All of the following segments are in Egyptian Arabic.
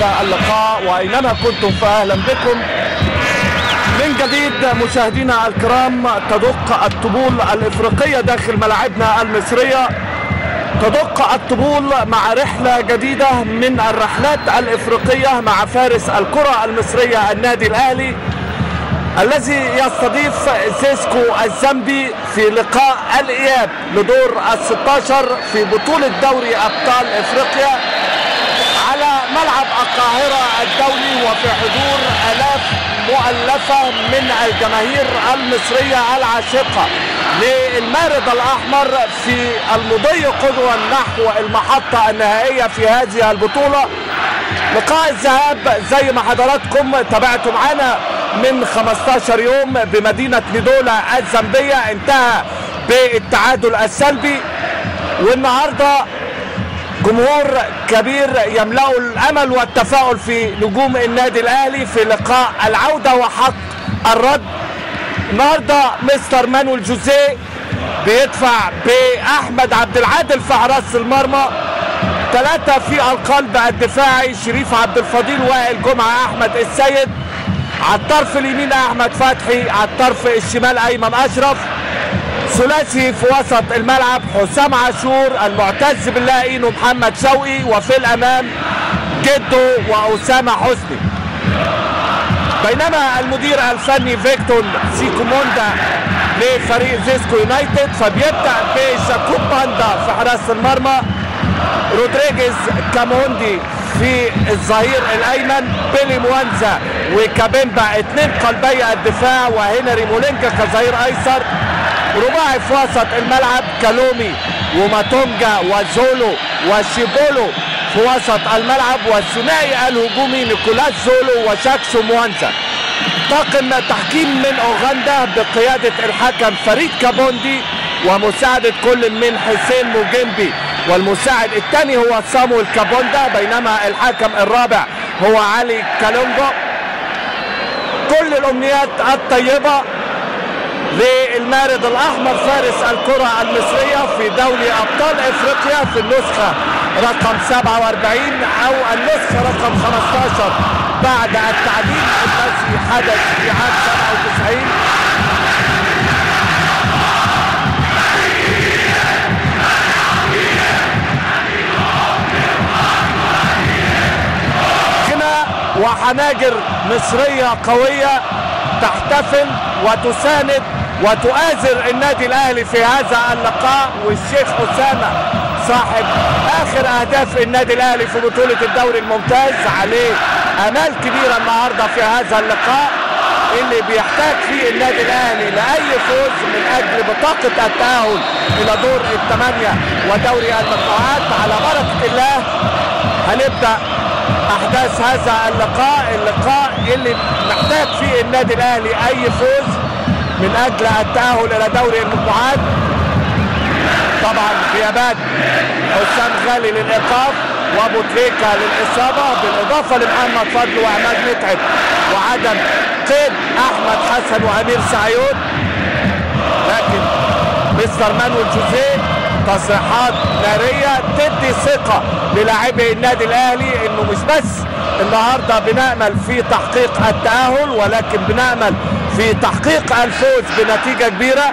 هذا اللقاء وأينما كنتم فأهلا بكم من جديد مشاهدينا الكرام تدق الطبول الإفريقية داخل ملاعبنا المصرية تدق الطبول مع رحلة جديدة من الرحلات الإفريقية مع فارس الكرة المصرية النادي الأهلي الذي يستضيف زيسكو الزامبي في لقاء الإياب لدور الستاشر في بطولة دوري أبطال إفريقيا على ملعب القاهرة الدولي وفي حضور آلاف مؤلفة من الجماهير المصرية العاشقة للمارد الأحمر في المضي قدوا نحو المحطة النهائية في هذه البطولة لقاء الذهاب زي ما حضراتكم تابعتوا معانا من 15 يوم بمدينة ميدولا الزامبية انتهى بالتعادل السلبي والنهارده جمهور كبير يملأ الأمل والتفاؤل في نجوم النادي الأهلي في لقاء العودة وحق الرد النهارده مستر مانويل جوزيه بيدفع بأحمد عبد العادل في حراسة المرمى ثلاثة في القلب الدفاعي شريف عبد الفضيل وائل جمعة أحمد السيد على الطرف اليمين أحمد فتحي على الطرف الشمال أيمن أشرف ثلاثي في وسط الملعب حسام عاشور المعتز بالله اينو محمد شوقي وفي الامام جدو واسامه حسني بينما المدير الفني فيكتور سيكوموندا لفريق زيسكو يونايتد فبيبدا بشاكوب باندا في حراسه المرمى رودريجيز كاموندي في الظهير الايمن بيلي موانزا وكابيمبا اثنين قلبي الدفاع وهنري مولينجا كظهير ايسر رباعي في وسط الملعب كالومي وماتونجا وزولو وشيبولو في وسط الملعب والثنائي الهجومي نيكولاس زولو وشاكسو موانزا طاقم تحكيم من اوغندا بقيادة الحكم فريد كابوندي ومساعدة كل من حسين موجيمبي والمساعد الثاني هو صامويل كابوندا بينما الحكم الرابع هو علي كالونجو كل الامنيات الطيبه للمارد الاحمر فارس الكره المصريه في دوري ابطال افريقيا في النسخه رقم 47 او النسخه رقم 15 بعد التعديل الذي حدث في عام 97 وحناجر مصرية قوية تحتفل وتساند وتؤازر النادي الاهلي في هذا اللقاء والشيخ اسامه صاحب اخر اهداف النادي الاهلي في بطوله الدوري الممتاز عليه امال كبيره النهارده في هذا اللقاء اللي بيحتاج فيه النادي الاهلي لاي فوز من اجل بطاقه التاهل الى دور الثمانيه ودوري المجموعات على بركه الله هنبدا احداث هذا اللقاء اللقاء اللي محتاج فيه النادي الاهلي اي فوز من اجل التاهل الى دوري المجموعات طبعا غيابات حسام غالي للايقاف وابو تريكه للاصابه بالاضافه لمحمد فضل وعماد متعب وعدم قيد احمد حسن وامير سعيود لكن مستر مانويل جوزيه تصريحات ناريه تدي ثقه للاعبي النادي الاهلي انه مش بس النهارده بنامل في تحقيق التاهل ولكن بنامل في تحقيق الفوز بنتيجه كبيره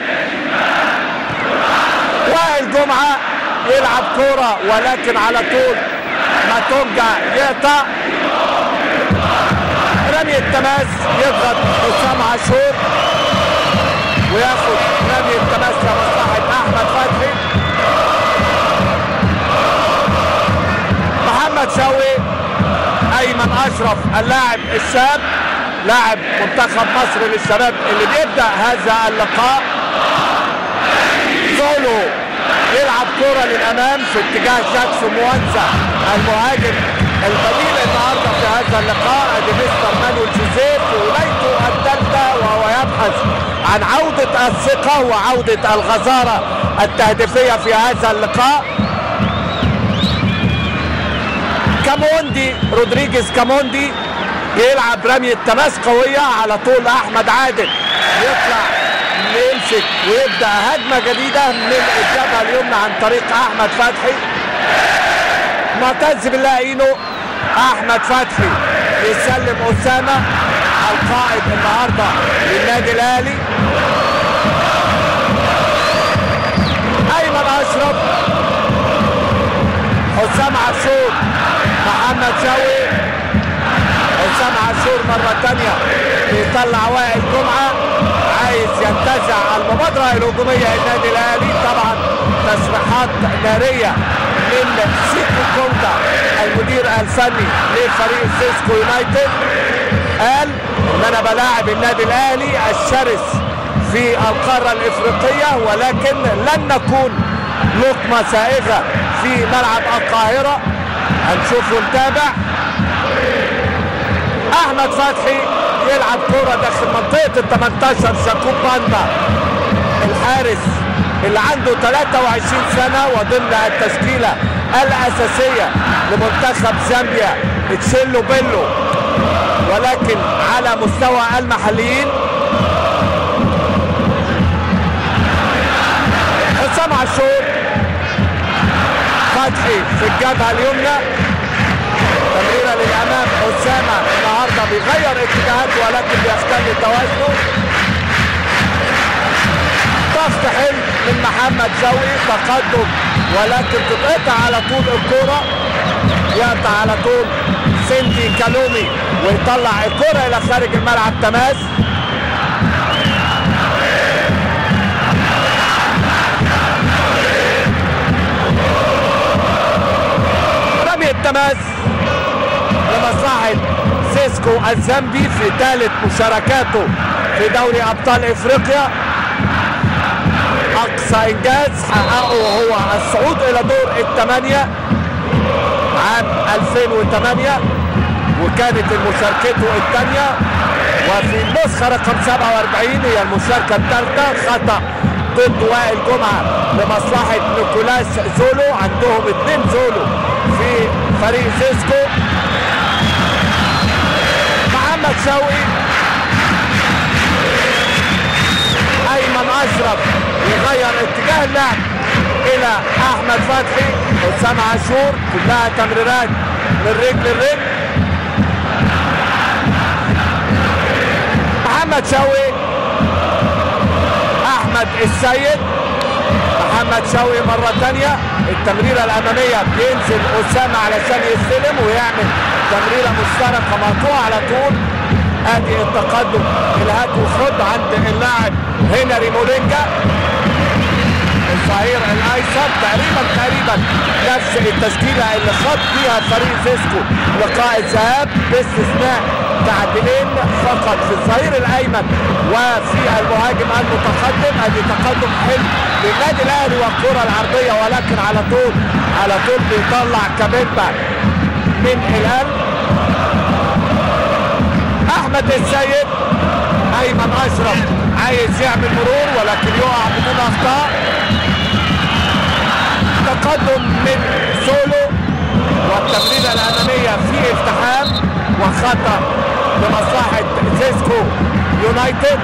وائل جمعه يلعب كوره ولكن على طول ماتونجا يقطع رمي التماس يضغط حسام عاشور وياخد رمي التماس لمصلحه احمد فتحي محمد شوقي ايمن اشرف اللاعب الشاب لاعب منتخب مصر للشباب اللي بيبدا هذا اللقاء سولو يلعب كرة للامام في اتجاه جاكسون موانزا المهاجم البديل النهارده في هذا اللقاء ادي مستر مانويل جوزيف في ولايته الثالثه وهو يبحث عن عوده الثقه وعوده الغزاره التهديفيه في هذا اللقاء كاموندي رودريجيز كاموندي يلعب رمية تماس قوية على طول أحمد عادل يطلع يمسك ويبدأ هجمة جديدة من الجبهة اليمنى عن طريق أحمد فتحي معتز بالله اينو احمد فتحي يسلم اسامه القائد النهارده للنادي الاهلي ايمن اشرف حسام عاشور محمد شوقي حسام عاشور مرة تانية بيطلع وائل جمعة عايز ينتزع المبادرة الهجومية النادي الأهلي طبعا تصريحات نارية من سيكو كوندا المدير الفني لفريق سيسكو يونايتد قال ان انا بلاعب النادي الاهلي الشرس في القارة الافريقية ولكن لن نكون لقمة سائغة في ملعب القاهرة هنشوف ونتابع احمد فتحي يلعب كرة داخل منطقة ال 18 شاكوب باندا الحارس اللي عنده 23 سنة وضمن التشكيلة الأساسية لمنتخب زامبيا تشيلو بيلو ولكن على مستوى المحليين حسام عاشور فتحي في الجبهة اليمنى تمريرة للأمام أسامة النهاردة بيغير اتجاهاته ولكن بيختل توازنه ضغط حلو من محمد شوقي تقدم ولكن تتقطع على طول الكرة يقطع على طول سندي كالومي ويطلع الكرة إلى خارج الملعب تماس رمي التماس لمصلحة سيسكو الزامبي في ثالث مشاركاته في دوري أبطال إفريقيا أقصى إنجاز حققه هو الصعود إلى دور الثمانية عام 2008 وكانت مشاركته الثانية وفي النسخة رقم 47 هي المشاركة الثالثة خطأ ضد وائل جمعة لمصلحة نيكولاس زولو عندهم اثنين زولو في فريق سيسكو محمد شوقي ايمن اشرف يغير اتجاه اللعب الى احمد فتحي حسام عاشور كلها تمريرات من رجل لرجل محمد شوقي احمد السيد محمد شوقي مرة تانية التمريرة الأمامية بينزل أسامة علشان يستلم ويعمل تمريرة مشتركة مقطوعة على طول ادي التقدم الهات وخد عند اللاعب هنري مولينجا الظهير الايسر تقريبا تقريبا نفس التشكيله اللي خاض فيها فريق فيسكو لقاء الذهاب باستثناء تعديلين فقط في الظهير الايمن وفي المهاجم المتقدم ادي تقدم حلو للنادي الاهلي والكره العرضيه ولكن على طول على طول بيطلع كابيتا من القلب احمد السيد ايمن اشرف عايز يعمل مرور ولكن يقع بدون اخطاء تقدم من سولو والتمريرة الأمامية في التحام وخطأ لمصلحة سيسكو يونايتد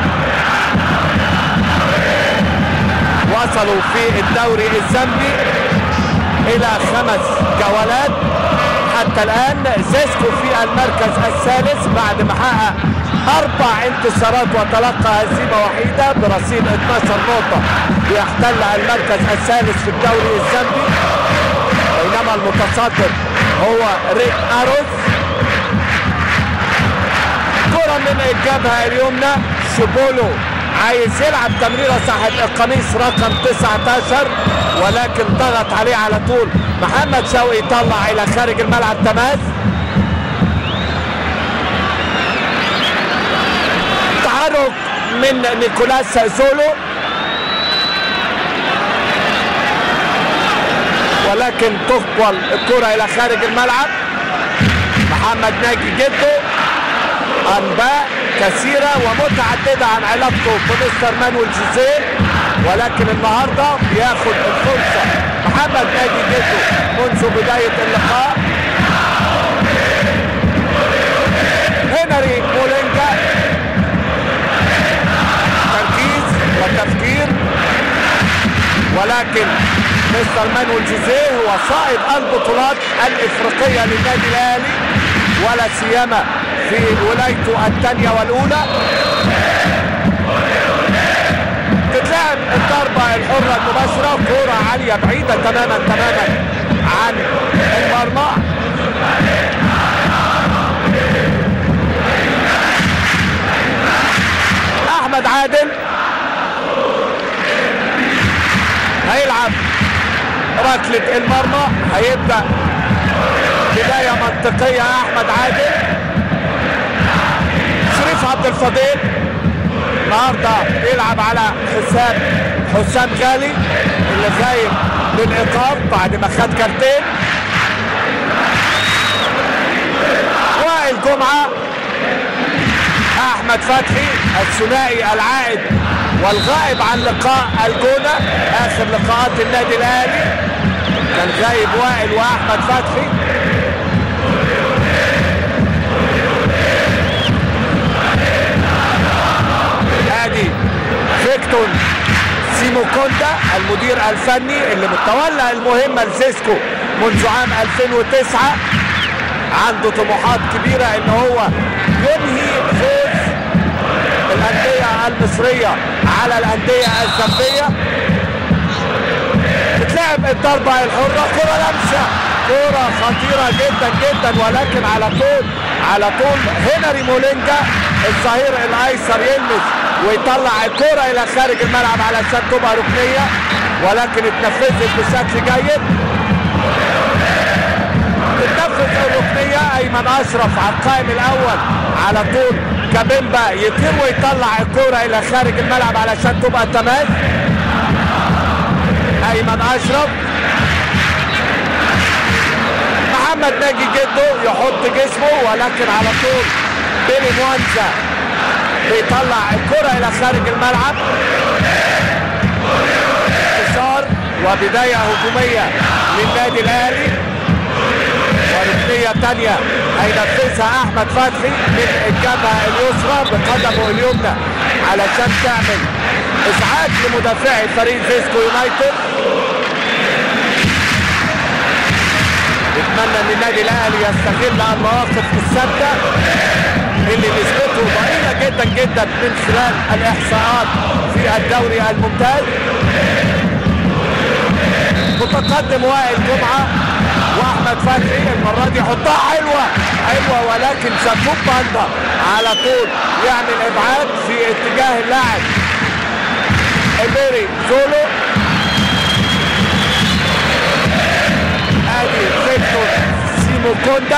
وصلوا في الدوري الزامبي إلى خمس جولات حتى الآن سيسكو في المركز الثالث بعد ما حقق أربع انتصارات وتلقى هزيمة وحيدة برصيد 12 نقطة بيحتل المركز الثالث في الدوري الزامبي بينما المتصدر هو ريك أروز كرة من الجبهة اليمنى شبولو عايز يلعب تمريرة صاحب القميص رقم 19 ولكن ضغط عليه على طول محمد شوقي طلع الى خارج الملعب تماس تحرك من نيكولاس سولو ولكن تقبل الكرة الى خارج الملعب محمد ناجي جده انباء كثيرة ومتعددة عن علاقته بمستر مانويل جوزيه ولكن النهاردة بياخد الفرصة محمد ناجي جده منذ بداية اللقاء هنري مولينجا تركيز وتفكير ولكن مستر مانويل جوزيه هو صائد البطولات الافريقيه للنادي الاهلي ولا سيما في ولايته الثانيه والاولى تتلعب الضربه الحره المباشره كوره عاليه بعيده تماما تماما عن المرمى احمد عادل هيلعب ركلة المرمى هيبدأ بداية منطقية احمد عادل شريف عبد الفضيل النهارده بيلعب على حساب حسام غالي اللي غايب للايقاف بعد ما خد كارتين وائل جمعه احمد فتحي الثنائي العائد والغائب عن لقاء الجونه اخر لقاءات النادي الاهلي كان غايب وائل واحمد فتحي ادي فيكتون سيمو كوندا المدير الفني اللي متولى المهمه لسيسكو منذ عام 2009 عنده طموحات كبيره ان هو ينهي فوز الانديه المصريه على الانديه الزامبيه بتلعب الضربه الحره كره لمسه كره خطيره جدا جدا ولكن على طول على طول هنري مولينجا الظهير الايسر يلمس ويطلع الكره الى خارج الملعب علشان تبقى ركنيه ولكن اتنفذت بشكل جيد تنفذ الركنيه ايمن اشرف على القائم الاول على طول كابيمبا يطير ويطلع الكره الى خارج الملعب علشان تبقى تماس ايمن اشرف محمد ناجي جده يحط جسمه ولكن على طول بيلي موانزا بيطلع الكرة إلى خارج الملعب انتصار وبداية هجومية للنادي الأهلي وركنية تانية هينفذها أحمد فتحي من الجبهة اليسرى بقدمه اليمنى علشان تعمل إزعاج لمدافعي فريق فيسكو يونايتد نتمنى ان النادي الاهلي يستغل المواقف الثابته اللي نسبته ضئيله جدا جدا من خلال الاحصاءات في الدوري الممتاز متقدم وائل جمعه واحمد فتحي المره دي يحطها حلوه حلوه ولكن شكوك باندا على طول يعمل ابعاد في اتجاه اللاعب ايبيري زولو ادي فيكتور سيمو كوندا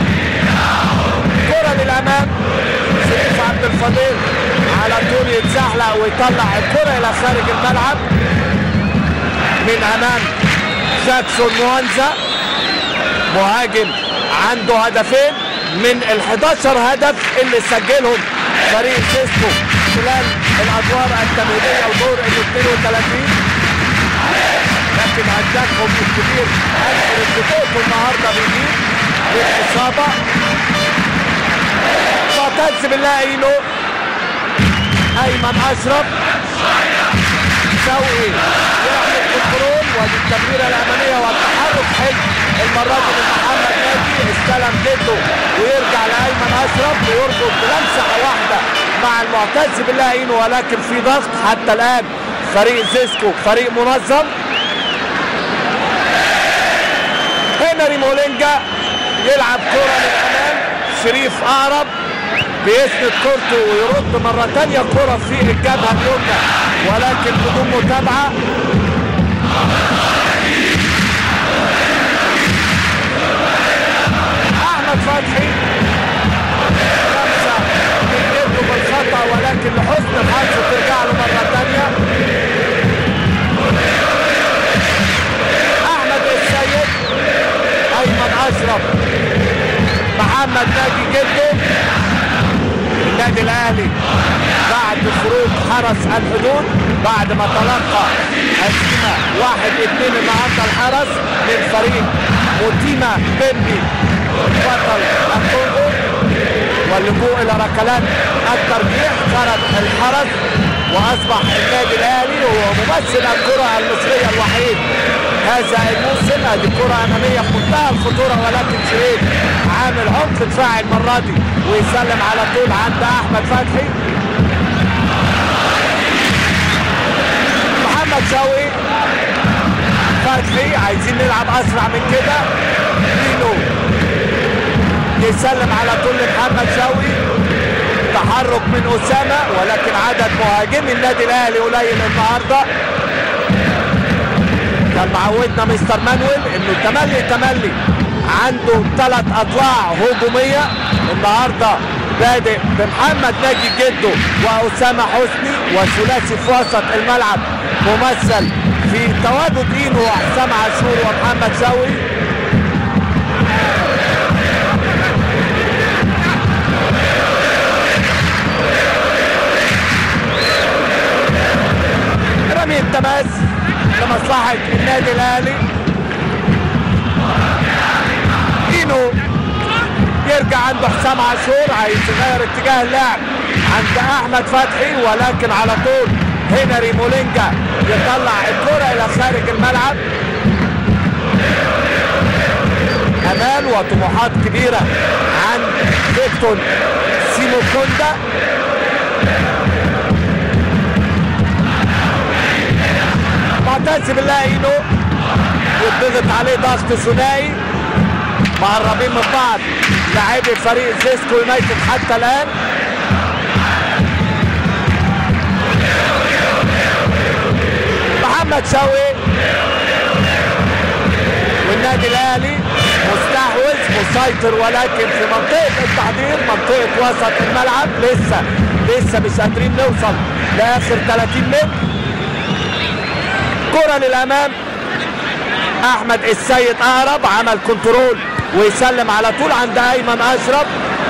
كرة للامام شريف عبد الفضيل على طول يتزحلق ويطلع الكرة الى خارج الملعب من امام جاكسون موانزا مهاجم عنده هدفين من ال 11 هدف اللي سجلهم فريق سيسكو خلال الادوار التمهيديه ودور ال 32 لكن هدافهم الكبير الفريد بطوطه النهارده بيجيب بالاصابه معتز بالله اينو ايمن اشرف شوقي يعمل كنترول ودي التمريره الاماميه والتحرك حلو المره دي من محمد ناجي استلم جده ويرجع لايمن اشرف ويربط بلمسه واحده مع المعتز بالله اينو ولكن في ضغط حتى الان فريق زيسكو فريق منظم هنري مولينجا يلعب كرة للأمام شريف أقرب بيسند كورته ويرد مرة تانية كرة في الجبهة اليمنى ولكن بدون متابعة أحمد فتحي خمسة من يده بالخطأ ولكن لحسن الحظ ترجع له مرة تانية أحمد السيد ايمن اشرف محمد ناجي جده النادي الاهلي بعد خروج حرس الحدود بعد ما تلقى هزيمه واحد اتنين النهارده الحرس من فريق موتيما بيمبي بطل الكونغو واللجوء الى ركلات الترجيح خرج الحرس واصبح النادي الاهلي هو ممثل الكره المصريه الوحيد هذا الموسم هذه كرة أمامية في منتهى الخطورة ولكن شريف عامل عمق دفاعي المرة دي ويسلم على طول عند أحمد فتحي محمد شوقي فتحي عايزين نلعب أسرع من كده مينو يسلم على طول لمحمد شوقي تحرك من أسامة ولكن عدد مهاجمي النادي الأهلي قليل النهارده كان معودنا مستر مانويل انه تملي تملي عنده ثلاث اطلاع هجوميه النهارده بادئ بمحمد ناجي جده واسامه حسني وثلاثي في وسط الملعب ممثل في تواجد اينو وحسام عاشور ومحمد شوقي رمي التماس لمصلحة النادي الأهلي اينو يرجع عنده حسام عاشور عايز يغير اتجاه اللعب عند احمد فتحي ولكن على طول هنري مولينجا يطلع الكرة الى خارج الملعب امال وطموحات كبيرة عند فيكتور سيمو كوندا معتز بالله اينو يضغط عليه ضغط ثنائي مقربين من بعض لاعبي فريق زيسكو يونايتد حتى الان محمد شوقي والنادي الاهلي مستحوذ مسيطر ولكن في منطقه التحضير منطقه وسط الملعب لسه لسه مش قادرين نوصل لاخر 30 متر كرة للامام احمد السيد اقرب عمل كنترول ويسلم على طول عند ايمن اشرف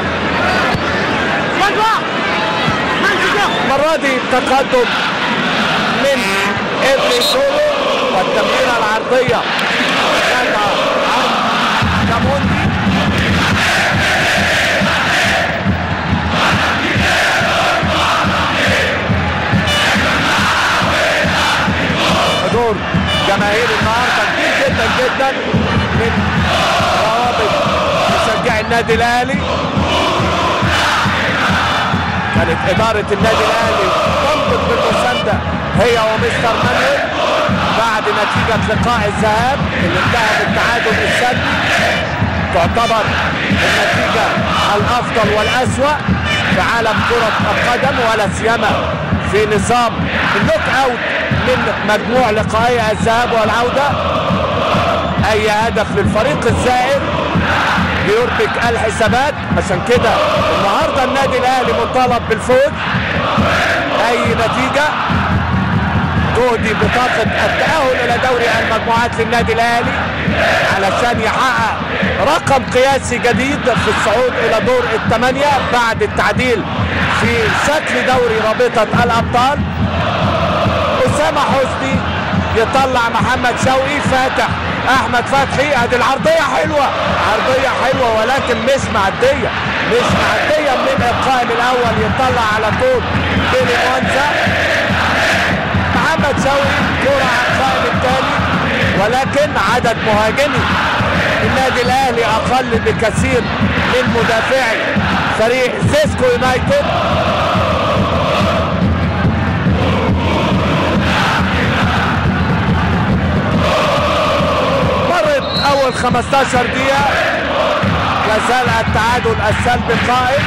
المرة دي تقدم من ابن سولو والتمريرة العرضية خدها عن كاموندي حضور جماهير النهارده كبير جدا جدا من روابط مشجعي النادي الاهلي كانت اداره النادي الاهلي تنطق بالمسانده هي ومستر مانويل بعد نتيجه لقاء الذهاب اللي انتهى بالتعادل السلبي تعتبر النتيجه الافضل والاسوا في عالم كره القدم ولا سيما في نظام النوك اوت من مجموع لقائي الذهاب والعوده اي هدف للفريق الزائر بيربك الحسابات عشان كده النهارده النادي الاهلي مطالب بالفوز اي نتيجه تهدي بطاقه التاهل الى دوري المجموعات للنادي الاهلي علشان يحقق رقم قياسي جديد في الصعود الى دور الثمانيه بعد التعديل في شكل دوري رابطه الابطال اسامه حسني يطلع محمد شوقي فاتح احمد فتحي ادي العرضيه حلوه عرضيه حلوه ولكن مش معديه مش معديه من القائم الاول يطلع على طول بيلي مونزا محمد شوقي كره على القائم الثاني ولكن عدد مهاجمي النادي الاهلي اقل بكثير من مدافعي فريق سيسكو يونايتد مرت اول 15 دقيقة لا زال التعادل السلبي قائم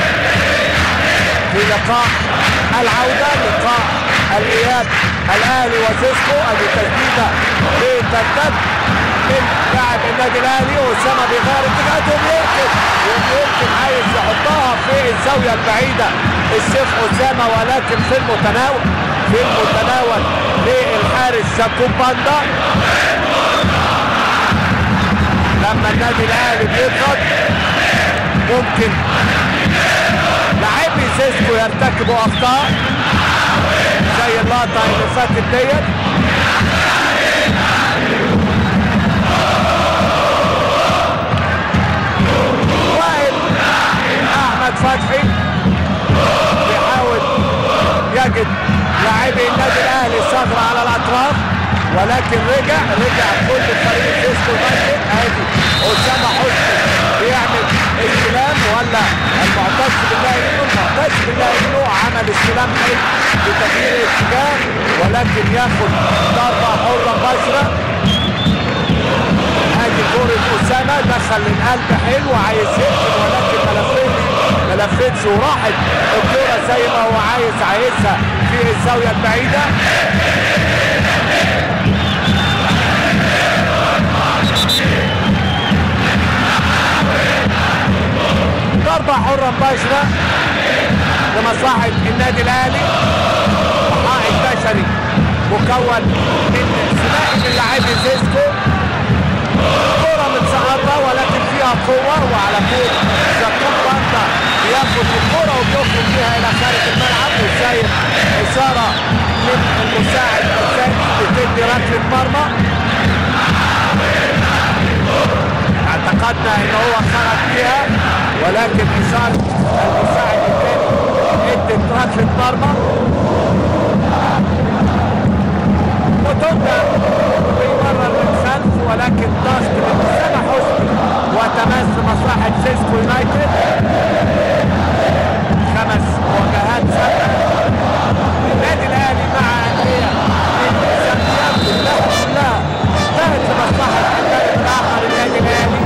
في لقاء العودة لقاء الاياب الاهلي وسيسكو ادي تسديدة بترتد من لاعب النادي الاهلي واسامة بيغير اتجاهاته ويمكن ويمكن عايز يحطها في الزاوية البعيدة الشيخ اسامة ولكن في المتناول في المتناول للحارس شاكوب باندا لما النادي الاهلي بيضغط ممكن لاعبي سيسكو يرتكبوا اخطاء زي اللقطه اللي فاتت ديت وائل احمد فتحي بيحاول يجد لاعبي النادي الاهلي ثغره على الاطراف ولكن رجع رجع كل فريق فيسكو يونايتد ادي اسامه حسني بيعمل استلام ولا المعتز بالله انه المعتز بالله انه عمل استلام حلو بتغيير الاتجاه ولكن ياخد ضربه حره مباشره ادي كوره اسامه دخل للقلب حلو عايز يقفل ولكن ما لفتش ما لفتش وراحت الكوره زي ما هو عايز عايزها في الزاويه البعيده ضربة حرة مباشرة لمصلحة النادي الأهلي حائط بشري مكون من ثنائي من لاعبي زيسكو كرة متسقطة ولكن فيها قوة وعلى طول زكوب باندا بياخد الكرة وبيخرج بيها إلى خارج الملعب وسايب إشارة من المساعد الثاني بتدي ركلة مرمى اعتقدنا ان هو خرج فيها ولكن اشاره المساعد الثاني ادت ركله مرمى وتبدا بيمرر من خلف ولكن ضغط من اسامه حسني وتماس لمصلحه سيسكو يونايتد خمس مواجهات سابقه النادي الاهلي مع انديه من سامبيا كلها كلها انتهت لمصلحه الجانب الاخر النادي الاهلي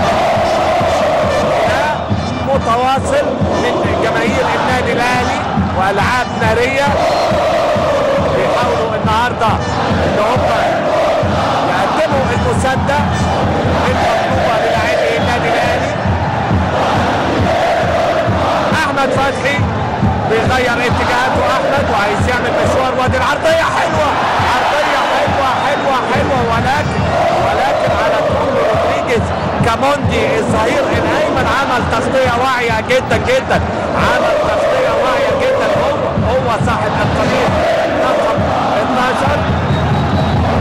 متواصل من جماهير النادي الاهلي والعاب ناريه بيحاولوا النهارده ان هم يقدموا المسانده المطلوبه للاعبي النادي الاهلي احمد فتحي بيغير اتجاهاته احمد وعايز يعمل مشوار وادي العرضيه حلوه عرضيه حلوه حلوه حلوه ولكن ولكن على طول رودريجيز كاموندي الظهير الايمن عمل تغطيه واعيه جدا جدا عمل تغطيه واعيه جدا هو هو صاحب القميص رقم 12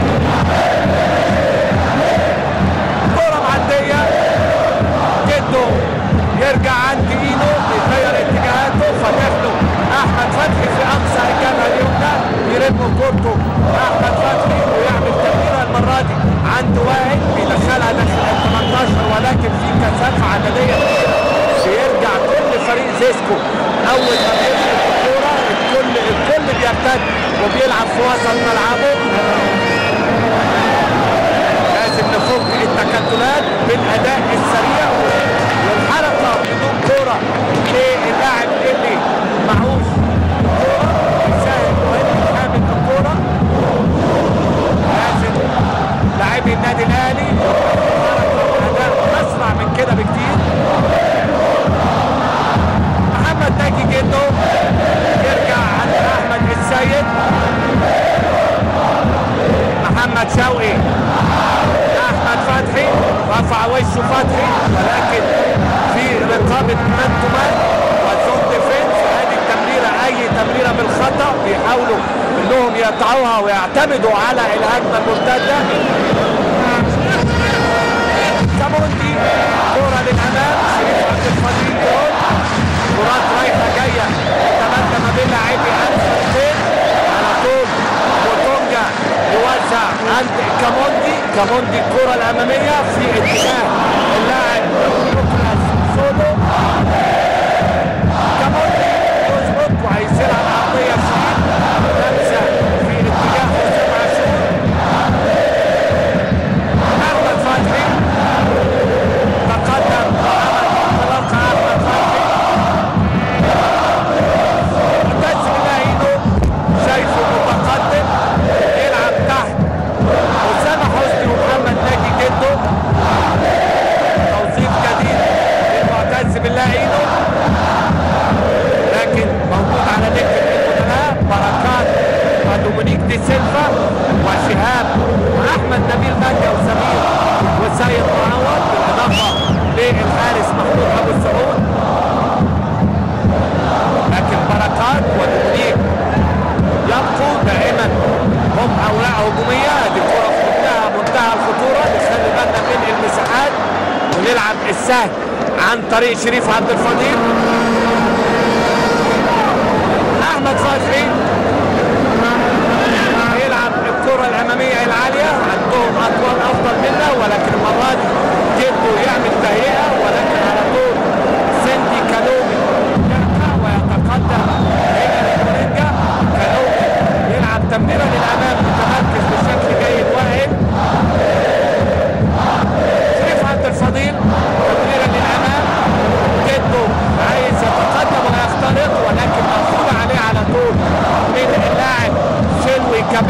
كرة معدية جده يرجع عند ايده بيغير اتجاهاته فتاخده احمد فتحي في اقصى الجبهه اليمنى يرم كورته احمد فتحي ويعمل تمريره المره دي عند واحد بيدخلها داخل ال 18 ولكن في كثافه عدديه كبيره بيرجع كل فريق زيسكو اول ما بيمسك الكوره الكل الكل بيرتد وبيلعب في وسط ملعبه لازم نفك التكتلات بالاداء السريع والحركه بدون كوره للاعب اللي معهوش كوره بيساهم مهم حامل الكوره لازم لاعبي النادي الاهلي اداء اسرع من كده بكتير محمد ناجي جدو يرجع عند احمد السيد محمد شوقي احمد فتحي رفع وشه فتحي ولكن في رقابه مان تو مان وزون ديفنس هذه التمريره اي تمريره بالخطا بيحاولوا انهم يقطعوها ويعتمدوا على الهجمه المرتده كاموندي كره للامام شريف عبد القادر جول كرات رايحه جايه تتبادل ما بين لاعبي الفريقين على طول بوتونجا يوزع عند كاموندي كاموندي الكره الاماميه في اتجاه اللاعب نيكولاس سولو كاموندي يظبط وعايز يلعب عرضيه شديد لمسه في اتجاه حسام عاشور احمد فتحي تقدم وعمل انطلاقه احمد فتحي معتز بالله ايده شايفه متقدم يلعب تحت اسامه حسني ومحمد ناجي جده توظيف جديد للمعتز بالله ايده لكن موجود على دكه البدلاء بركات ودومينيك دي سيلفا وشهاب واحمد نبيل مجدي وسمير وسيد معوض بالاضافه للحارس محمود ابو السعود لكن بركات ودومينيك يبقوا دائما هم اوراق هجوميه دي كره في منتهى منتهى الخطوره نخلي بالنا من المساحات ونلعب السهل عن طريق شريف عبد الفضيل احمد فتحي يلعب الكره الاماميه يلعب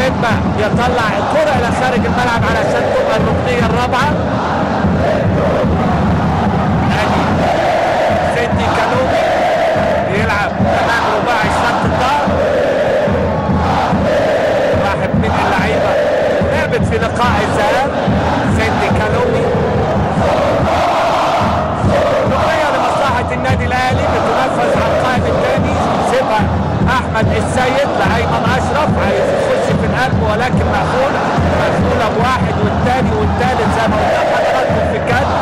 مما يطلع الكرة إلى خارج الملعب علشان تبقى الركنية الرابعة ادي سيدي كانوبي بيلعب امام رباعي شرط الدار واحد من اللعيبه لعبت في لقاء الذهاب سيدي كانوبي ركنيه لمصلحه النادي الاهلي بتنفذ على القائد الثاني سيبها احمد السيد لايمن اشرف عايز يخش في القلب ولكن مقفول مقفوله بواحد والثاني والثالث زي ما قلنا لحضراتكم في الكادر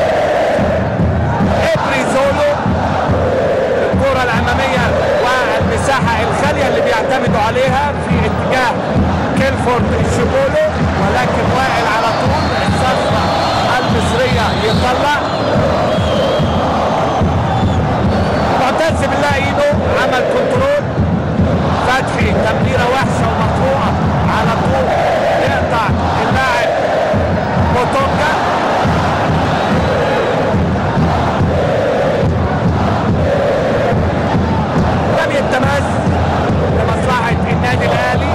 ابريزولو الكرة الأمامية والمساحة الخالية اللي بيعتمدوا عليها في اتجاه كيلفورد شيبولو ولكن وائل على طول الصفقة المصرية يطلع معتز بالله ايده عمل كنترول فتحي تمريرة وحشة ومقطوعة على طول يقطع اللاعب موتونجا رمي التماس لمصلحة النادي الأهلي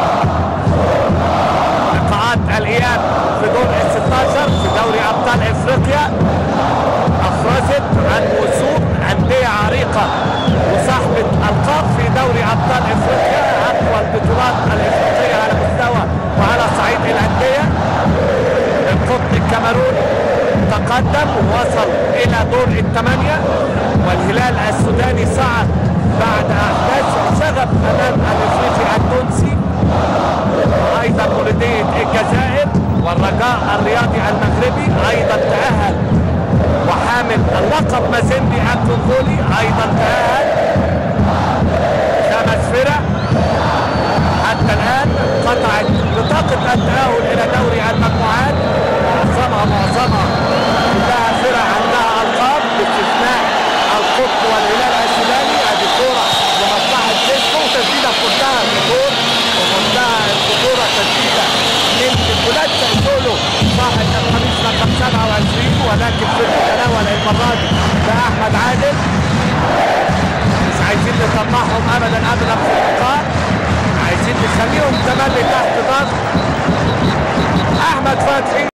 لقاءات الإياب في دور ال 16 في دوري أبطال إفريقيا أفرزت عن وصول أندية عريقة وصاحبة ألقاب في دوري أبطال إفريقيا أقوى البطولات الإفريقية على مستوى وعلى صعيد الأندية القطن الكاميروني تقدم ووصل إلى دور الثمانية والهلال السوداني صعد بعد أحداث شغب أمام الإفريقي التونسي وأيضا مولودية الجزائر والرجاء الرياضي المغربي أيضا تأهل وحامل اللقب مازيمبي الكونغولي أيضا تأهل خمس فرق حتى الآن قطعت بطاقة التأهل إلى دوري المجموعات معظمها معظمها كلها فرق عندها ألقاب باستثناء القطب والهلال السوداني هذه كورة لمصلحة ديسكو وتسديدة في منتهى الخطور ومنتهى الخطورة تسديدة من بولاد سولو صاحب القميص رقم 27 ولكن في المتناول المرة دي لأحمد عادل مش عايزين نطمعهم أبدا أبدا في اللقاء عايزين نخليهم تملي تحت ضغط احمد فتحي